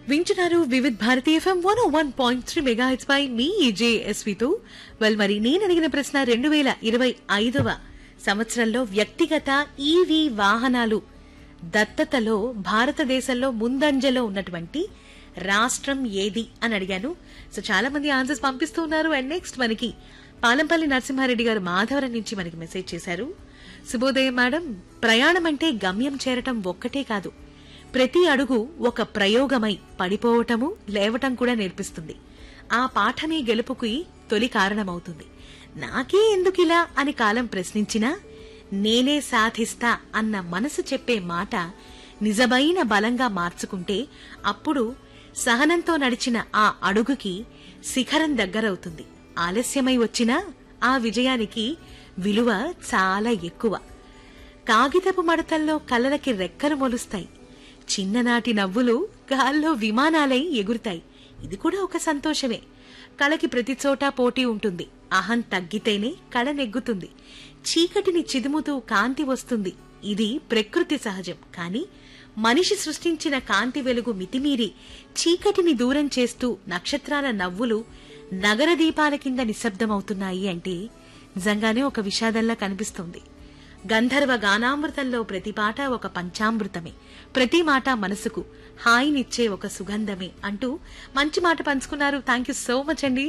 వింటున్నారు Vividh Bharati FM one one point three megahertz పై మీ జేఎస్వితో వెల్ మరి నేను అడిగిన ప్రశ్న రెండు వేల ఇరవై ఐదవ సంవత్సరంలో వ్యక్తిగత ఈవీ వాహనాలు దత్తతలో భారతదేశంలో ముందంజలో ఉన్నటువంటి రాష్ట్రం ఏది అని అడిగాను సో చాలా మంది ఆన్సర్స్ పంపిస్తూ ఉన్నారు అండ్ నెక్స్ట్ మనకి పాలంపల్లి నరసింహారెడ్డి గారు మాధవరం నుంచి మనకి మెసేజ్ చేశారు శుభోదయం మేడం ప్రయాణం అంటే గమ్యం చేరటం ఒక్కటే కాదు ప్రతి అడుగు ఒక ప్రయోగమై పడిపోవటము లేవటం కూడా నేర్పిస్తుంది ఆ పాఠమే గెలుపుకి తొలి కారణమవుతుంది నాకే ఎందుకిలా అని కాలం ప్రశ్నించినా నేనే సాధిస్తా అన్న మనసు చెప్పే మాట నిజమైన బలంగా మార్చుకుంటే అప్పుడు సహనంతో నడిచిన ఆ అడుగుకి శిఖరం దగ్గరవుతుంది ఆలస్యమై వచ్చినా ఆ విజయానికి విలువ చాలా ఎక్కువ కాగితపు మడతల్లో కలలకి రెక్కలు మొలుస్తాయి చిన్ననాటి నవ్వులు గాల్లో విమానాలై ఎగురుతాయి ఇది కూడా ఒక సంతోషమే కళకి ప్రతి చోట పోటీ ఉంటుంది అహం తగ్గితేనే కళ నెగ్గుతుంది చీకటిని చిదుముతూ కాంతి వస్తుంది ఇది ప్రకృతి సహజం కానీ మనిషి సృష్టించిన కాంతి వెలుగు మితిమీరి చీకటిని దూరం చేస్తూ నక్షత్రాల నవ్వులు నగర దీపాల కింద నిశ్శబ్దమవుతున్నాయి అంటే నిజంగానే ఒక విషాదంలా కనిపిస్తుంది గంధర్వ గానామృతంలో ప్రతి పాట ఒక పంచామృతమే ప్రతి మాట మనసుకు హాయినిచ్చే ఒక సుగంధమే అంటూ మంచి మాట పంచుకున్నారు థ్యాంక్ యూ సో మచ్ అండి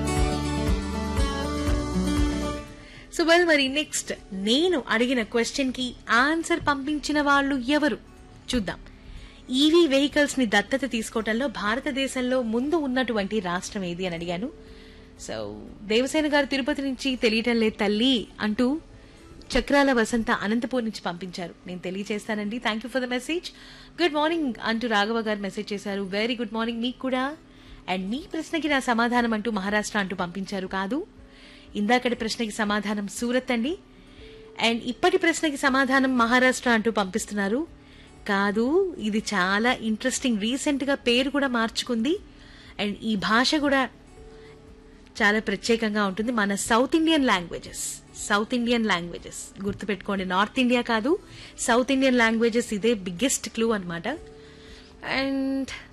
సో వెల్ మరి నెక్స్ట్ నేను అడిగిన క్వశ్చన్ కి ఆన్సర్ పంపించిన వాళ్ళు ఎవరు చూద్దాం ఈవీ వెహికల్స్ ని దత్తత తీసుకోవటంలో భారతదేశంలో ముందు ఉన్నటువంటి రాష్ట్రం ఏది అని అడిగాను సో దేవసేన గారు తిరుపతి నుంచి తెలియటం లేదు తల్లి అంటూ చక్రాల వసంత అనంతపూర్ నుంచి పంపించారు నేను తెలియజేస్తానండి thank you for the message good morning అంటూ రాఘవ గారు మెసేజ్ చేశారు వెరీ గుడ్ మార్నింగ్ మీకు కూడా అండ్ మీ ప్రశ్నకి నా సమాధానం అంటూ మహారాష్ట్ర అంటూ పంపించారు కాదు ఇందాకటి ప్రశ్నకి సమాధానం సూరత్ అండి అండ్ ఇప్పటి ప్రశ్నకి సమాధానం మహారాష్ట్ర అంటూ పంపిస్తున్నారు కాదు ఇది చాలా ఇంట్రెస్టింగ్ రీసెంట్ గా పేరు కూడా మార్చుకుంది అండ్ ఈ భాష కూడా చాలా ప్రత్యేకంగా ఉంటుంది మన south Indian languages south Indian languages గుర్తుపెట్టుకోండి నార్త్ ఇండియా కాదు సౌత్ ఇండియన్ లాంగ్వేజెస్ ఇదే బిగ్గెస్ట్ క్లూ అన్నమాట అండ్